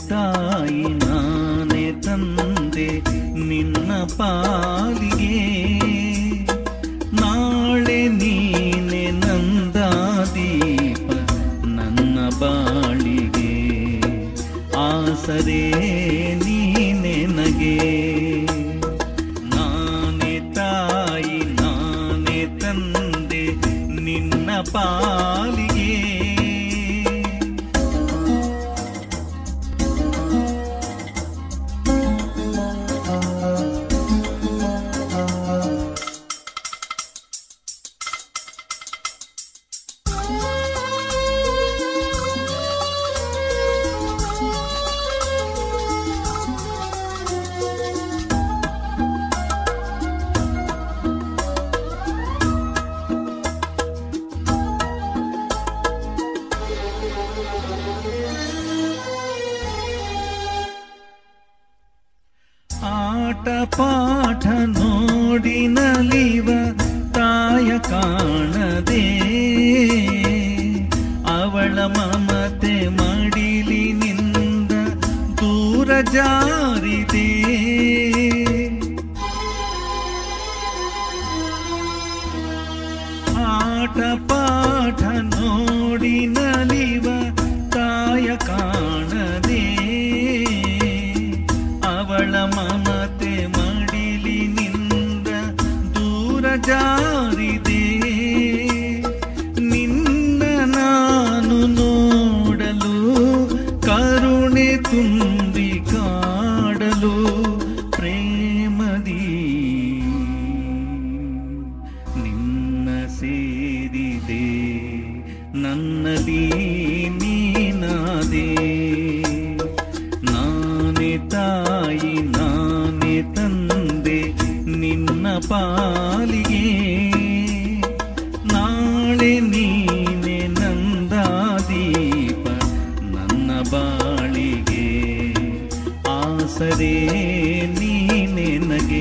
ತಾಯಿ ನಾನೇ ತಂದೆ ನಿನ್ನ ಪಾಲಿಗೆ ನಾಳೆ ನೀನೆ ನಂದ ದೀಪ ನನ್ನ ಬಾಳಿಗೆ ಆಸರೆ ನೀನೆ ನಗೆ ನಾನೇ ತಾಯಿ ನಾನೇ ತಂದೆ ನಿನ್ನ ಪಾಲಿಗೆ ಆಟ ಪಾಠ ನೋಡಿ ನಲಿವ ತಾಯ ಕಾಣದೆ ಅವಳ ಮಮತೆ ಮಡಿಲಿನಿಂದ ದೂರ ಜಾರಿದೆ ಆಟ ಪಾಠ ನೋಡಿ ನಲಿವ ತಾಯ ಕಾಣದೆ ಅವಳ ಮಮತೆ ಮಡಿಲಿನಿಂದ ದೂರ ಜಾರಿದೆ ನಿನ್ನ ನಾನು ನೋಡಲು ಕರುಣೆ ತುಂಬಿ ಕಾಡಲು ಪ್ರೇಮದಿ ನಿನ್ನ ಸೇರಿದೆ ನನ್ನಲ್ಲಿ ನೀನಾದೆ ನಾನೇ ತಾಯಿ ನಾನೇ ತಂದೆ ನಿನ್ನ ಪಾಲಿಗೆ ನಾಳೆ ನೀನೆ ನಂದ ದೀಪ ನನ್ನ ಬಾಳಿಗೆ ಆಸರೆ ನೀನೆ ನಗೆ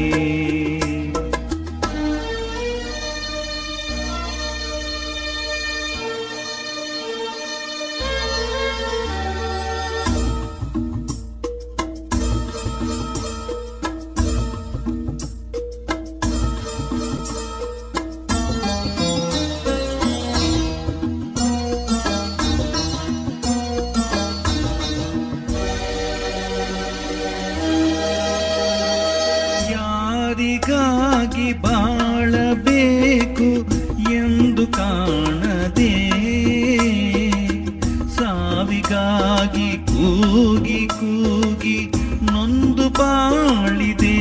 ಯಾರಿಗಾಗಿ ಬಾಳಬೇಕು ಎಂದು ಕಾಣದೆ ಸಾವಿಗಾಗಿ ಕೂಗಿ ಕೂಗಿ ನೊಂದು ಬಾಳಿದೆ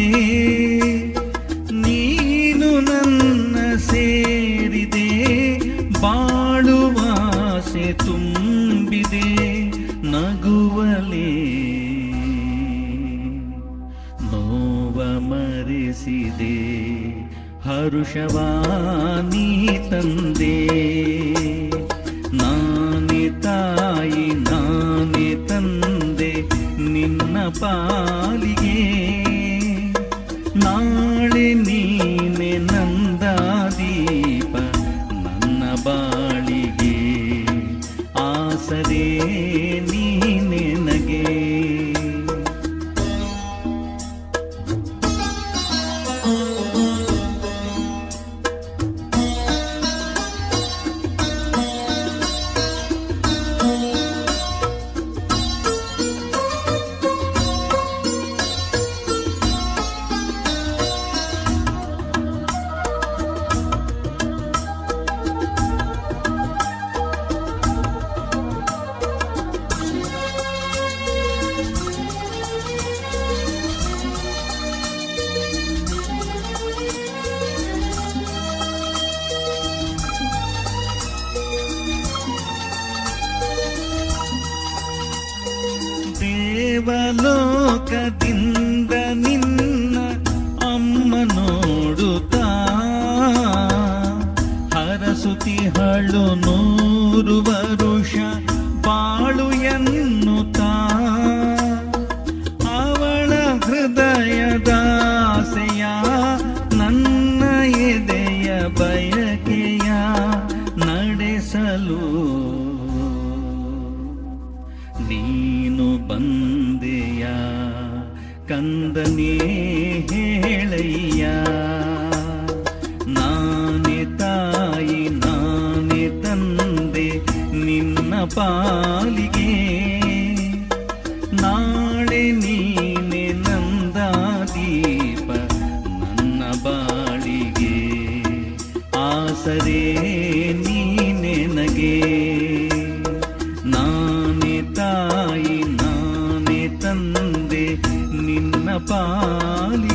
ನೀನು ನನ್ನ ಸೇರಿದೆ ಬಾಳುವಾಸೆ ತುಂಬಿದೆ ನಗುವಲೇ ನೋವ ಮರೆಸಿದೆ ಹರುಷವಾನಿ ತಂದೆ ನಾನೇ ತಾಯಿ ನಾನೇ ತಂದೆ ನಿನ್ನ ಪಾಲಿಗೆ ನಾಳೆ ನೀನೆ ನಂದ ದೀಪ ನನ್ನ ಬಾಳಿಗೆ ಆಸರೆ ನೀನೆ ನಗೆ ದೇವಲೋಕದಿಂದ ನಿನ್ನ ಅಮ್ಮ ನೋಡುತ್ತಾ ಹರಸುತಿಹಳು ನೂರು ವರುಷ ಬಾಳು ಎನ್ನುತ್ತಾ ಅವಳ ಹೃದಯದಾಸೆಯ ನನ್ನ ಎದೆಯ ಬಯಕೆಯ ನಡೆಸಲು ನೀನು ಬಂದೆ ಪಾಲಿಗೆ ನಾಳೆ ನೀನೆ ನಂದ ದೀಪ ನನ್ನ ಬಾಳಿಗೆ ಆಸರೆ ನೀನೆ ನಗೆ ನಾನೇ ತಾಯಿ ನಾನೇ ತಂದೆ ನಿನ್ನ ಪಾಲಿಗೆ